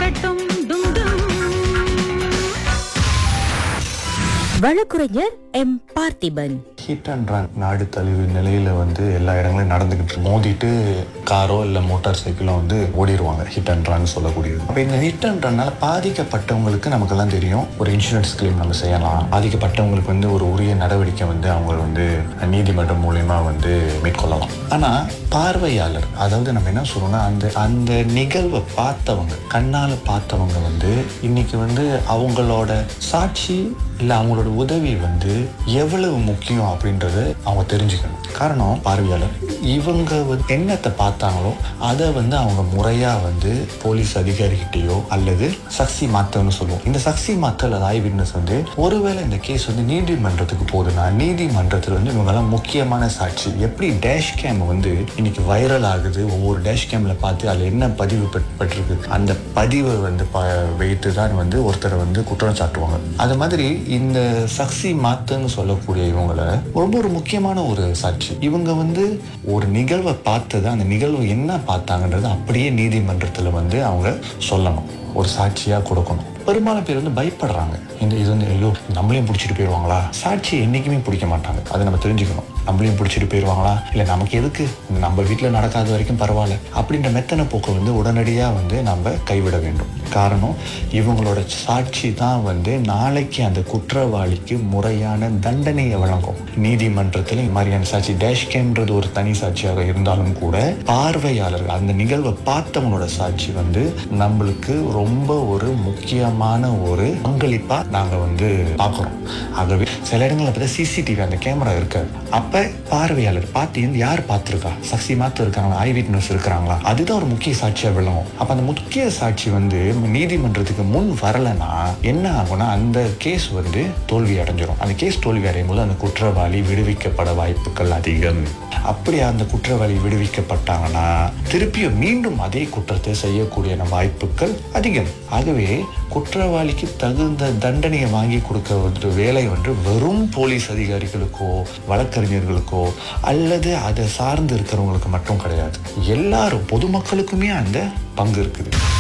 தரட்டும் டும் டும் வழக்குரைஞர் M Parthiban hit and run நாடு தழுவி நிலையில வந்து எல்லா இடங்களையும் நடந்துகிட்டு இருக்கு. மோதிட்டு காரோ இல்லை மோட்டார் சைக்கிளோ வந்து ஓடிடுவாங்க ஹிட் அண்ட் ரன் சொல்லக்கூடியது அப்போ இந்த ஹிட் அண்ட் ரன்னால பாதிக்கப்பட்டவங்களுக்கு நமக்கெல்லாம் தெரியும் ஒரு இன்சூரன்ஸ் கிளைம் நம்ம செய்யலாம் பாதிக்கப்பட்டவங்களுக்கு வந்து ஒரு உரிய நடவடிக்கை வந்து அவங்க வந்து நீதிமன்றம் மூலயமா வந்து மேற்கொள்ளலாம் ஆனா பார்வையாளர் அதாவது நம்ம என்ன சொல்றோம்னா அந்த அந்த நிகழ்வை பார்த்தவங்க கண்ணால பார்த்தவங்க வந்து இன்னைக்கு வந்து அவங்களோட சாட்சி இல்லை அவங்களோட உதவி வந்து எவ்வளவு முக்கியம் அப்படின்றத அவங்க தெரிஞ்சுக்கணும் காரணம் பார்வையாளர் இவங்க வந்து என்னத்தை பார்த்தாங்களோ அதை வந்து அவங்க முறையா வந்து போலீஸ் அதிகாரிகிட்டயோ அல்லது சக்சி மாத்தல்னு சொல்லுவோம் இந்த சக்சி மாத்தல் அல்லது ஐ விட்னஸ் வந்து ஒருவேளை இந்த கேஸ் வந்து நீதிமன்றத்துக்கு போகுதுன்னா நீதிமன்றத்தில் வந்து இவங்கெல்லாம் முக்கியமான சாட்சி எப்படி டேஷ் கேம் வந்து இன்னைக்கு வைரல் ஆகுது ஒவ்வொரு டேஷ் கேம்ல பார்த்து அதில் என்ன பதிவு பெற்- பெற்றிருக்கு அந்த பதிவை வந்து ப வைத்து தான் வந்து ஒருத்தரை வந்து குற்றம் சாட்டுவாங்க அது மாதிரி இந்த சக்சி மாத்துன்னு சொல்லக்கூடிய இவங்கள ரொம்ப ஒரு முக்கியமான ஒரு சாட்சி இவங்க வந்து ஒரு நிகழ்வை பார்த்தது அந்த நிகழ்வு என்ன பார்த்தாங்கன்றது அப்படியே நீதிமன்றத்தில் வந்து அவங்க சொல்லணும் ஒரு சாட்சியாக கொடுக்கணும் பெரும்பாலும் பேர் வந்து பயப்படுறாங்க இந்த இது வந்து ஐயோ நம்மளையும் பிடிச்சிட்டு போயிடுவாங்களா சாட்சி என்றைக்குமே பிடிக்க மாட்டாங்க அதை நம்ம தெரிஞ்சுக்கணும் நம்மளையும் பிடிச்சிட்டு போயிடுவாங்களா இல்லை நமக்கு எதுக்கு நம்ம வீட்டில் நடக்காத வரைக்கும் பரவாயில்ல அப்படின்ற மெத்தனை போக்கை வந்து உடனடியாக வந்து நம்ம கைவிட வேண்டும் காரணம் இவங்களோட சாட்சி தான் வந்து நாளைக்கு அந்த குற்றவாளிக்கு முறையான தண்டனையை வழங்கும் நீதிமன்றத்தில் இந்த மாதிரியான சாட்சி டேஷ் கேம்ன்றது ஒரு தனி சாட்சியாக இருந்தாலும் கூட பார்வையாளர்கள் அந்த நிகழ்வை பார்த்தவங்களோட சாட்சி வந்து நம்மளுக்கு ரொம்ப ஒரு முக்கியமான ஒரு பங்களிப்பா நாங்க வந்து பார்க்குறோம் ஆகவே சில இடங்களில் பார்த்தா சிசிடிவி அந்த கேமரா இருக்காது அப்ப பார்வையாளர் பார்த்து இருந்து யார் பார்த்துருக்கா சக்சி மாத்து இருக்காங்களா ஐ விட்னஸ் இருக்கிறாங்களா அதுதான் ஒரு முக்கிய சாட்சியா விளங்கும் அப்ப அந்த முக்கிய சாட்சி வந்து நீதிமன்றத்துக்கு முன் வரலைன்னா என்ன ஆகும்னா அந்த கேஸ் வந்து தோல்வி அடைஞ்சிரும் அந்த கேஸ் தோல்வி அடையும் போது அந்த குற்றவாளி விடுவிக்கப்பட வாய்ப்புகள் அதிகம் அப்படி அந்த குற்றவாளி விடுவிக்கப்பட்டாங்கன்னா திருப்பியும் மீண்டும் அதே குற்றத்தை செய்யக்கூடிய வாய்ப்புகள் அதிகம் ஆகவே குற்றவாளிக்கு தகுந்த தண்டனையை வாங்கி கொடுக்க வந்து வேலை வந்து வெறும் போலீஸ் அதிகாரிகளுக்கோ வழக்கறிஞர்களுக்கோ அல்லது அதை சார்ந்து இருக்கிறவங்களுக்கு மட்டும் கிடையாது எல்லாரும் பொதுமக்களுக்குமே அந்த பங்கு இருக்குது